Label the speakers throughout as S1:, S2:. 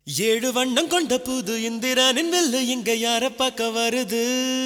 S1: ஏழு வண்ணம் கொண்ட புது இந்திரனின் வெல்லு இங்க யார பார்க்க வருது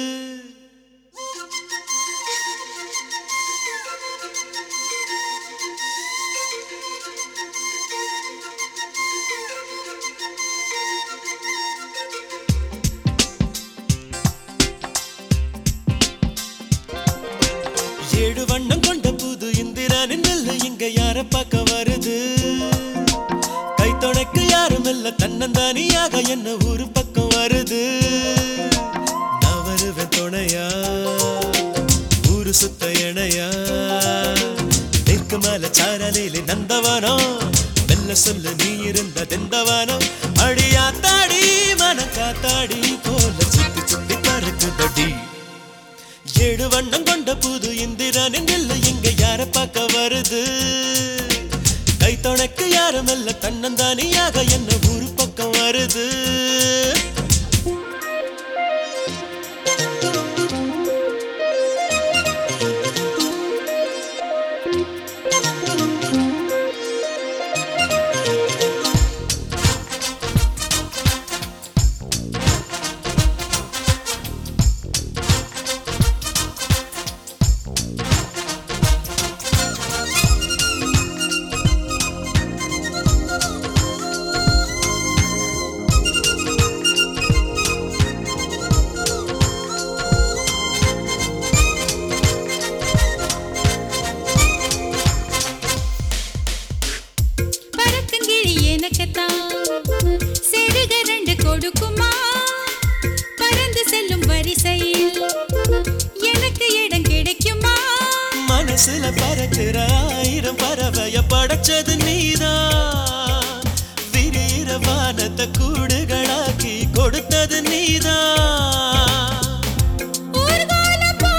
S1: ஏழு வண்ணம் கொண்ட புது இந்திரனின் வெல்லு இங்க யார பார்க்க வருது கை துணைக்கு யாரும் இல்ல தன்னந்தானியாக என்ன ஒரு பக்கம் வருது நான் வருவேன் துணையா ஊரு சுத்த இணையா தெற்கு மேல சாரலிலே நந்தவனம் மெல்ல சொல்ல நீ இருந்த தெந்தவனம் அடியா தாடி மன காத்தாடி போல சுத்தி சுத்தி பறக்குதடி ஏழு வண்ணம் கொண்ட புது இந்திரனின் நெல்லு இங்க யார பார்க்க வருது கை துணைக்கு யாரும் இல்ல தன்னந்தானியாக என்ன ஊரு பக்கம் வருது
S2: பறக்குங்கிழி எனக்குத்தான் செருக ரெண்டு கொடுக்குமா பறந்து செல்லும் வரிசையில் எனக்கு இடம் கிடைக்குமா
S1: மனசுல பறக்கிற ஆயிரம் பறவைய படைச்சது நீதான் விரியிற வானத்தை கூடுகளாக்கி கொடுத்தது நீதான்
S2: ஊர்வலம் போ,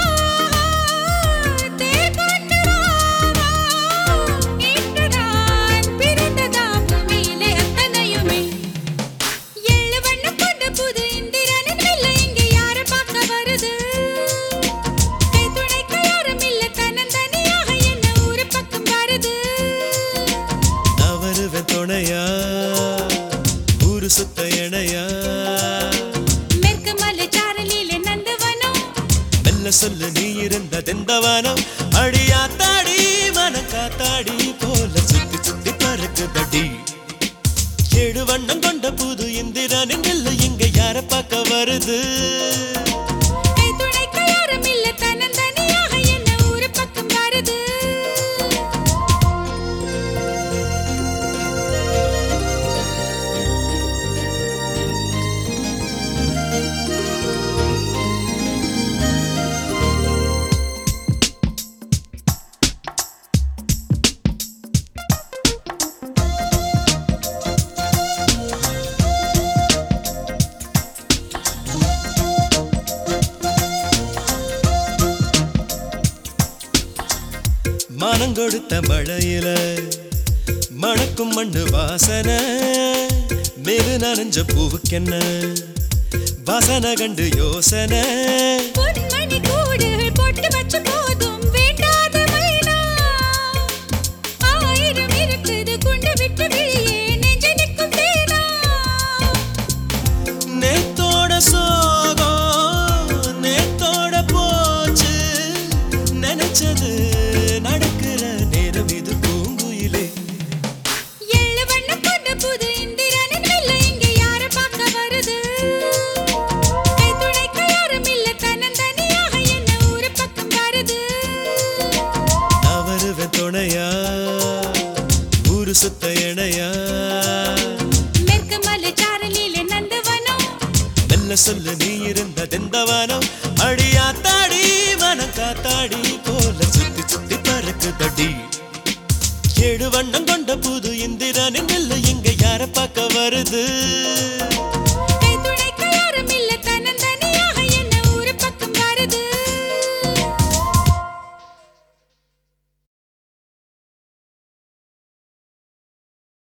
S2: தேர் கொண்டு வா, வா. இன்று நான் பிறந்ததா பூமியிலே அத்தனையுமே. ஏழு வண்ணம் கொண்ட புது இந்திரனின் வெள்ளை இங்கே யாரை பார்க்க வருது? கை துணைக்கு யாரும் இல்ல, தன்னந்தனியாக என்ன ஊரு பக்கம் வருது
S1: நான் வருவேன் துணையா ஊரு சுத்த இணையா
S2: மேற்கு மலை சாரலிலே நந்தவனம்
S1: மெல்ல சொல்லு நீ இருந்த தெந்தவனம் அடியா தாடி மன காத்தாடி போல சுத்தி சுத்தி பறக்குதடி ஏழு வண்ணம் கொண்ட புது இந்திரனின் நெல்லு இங்க யார பார்க்க வருது
S2: கை துணைக்கு யாரும் இல்ல, தன்னந்தனியாக என்ன ஊரு பக்கம் வருது
S1: மனம் கொடுத்த மழையில மணக்கும் மண்ணு வாசனை மேலு நனைஞ்ச பூவுக்கென்ன வாசனை கண்டு யோசனை
S2: பொன்மணி கூடுகள் போட்டு வச்ச போதும் வேண்டாத மைனா. ஆயிரம் இருக்குது குண்டு விட்டு வெளியே நெஞ்ச நிற்கும் தேனா.
S1: நேத்தோட சோகம் நேத்தோட போச்சு நினைச்சது நடக்கிற நேரம் இது பூங்குயிலே
S2: ஏழு வண்ணம் கொண்ட புது இந்திரனின் வெள்ளை இங்கே யாரை பார்க்க வருது? கை துணைக்கு யாரும் இல்ல, தன்னந்தனியாக என்ன ஊரு பக்கம் வருது
S1: நான் வருவேன் துணையா ஊரு சுத்த இணையா
S2: மேற்கு மலை சாரலிலே நந்தவனம்
S1: மெல்ல சொல்லு நீ இருந்த தெந்தவனம் அடியா தாடி மனம் காத்தாடி போல சுத்தி சுத்தி பறக்குதடி ஏழு வண்ணம் கொண்ட புது இந்திரனின் நெல்லு இங்க யார பார்க்க வருது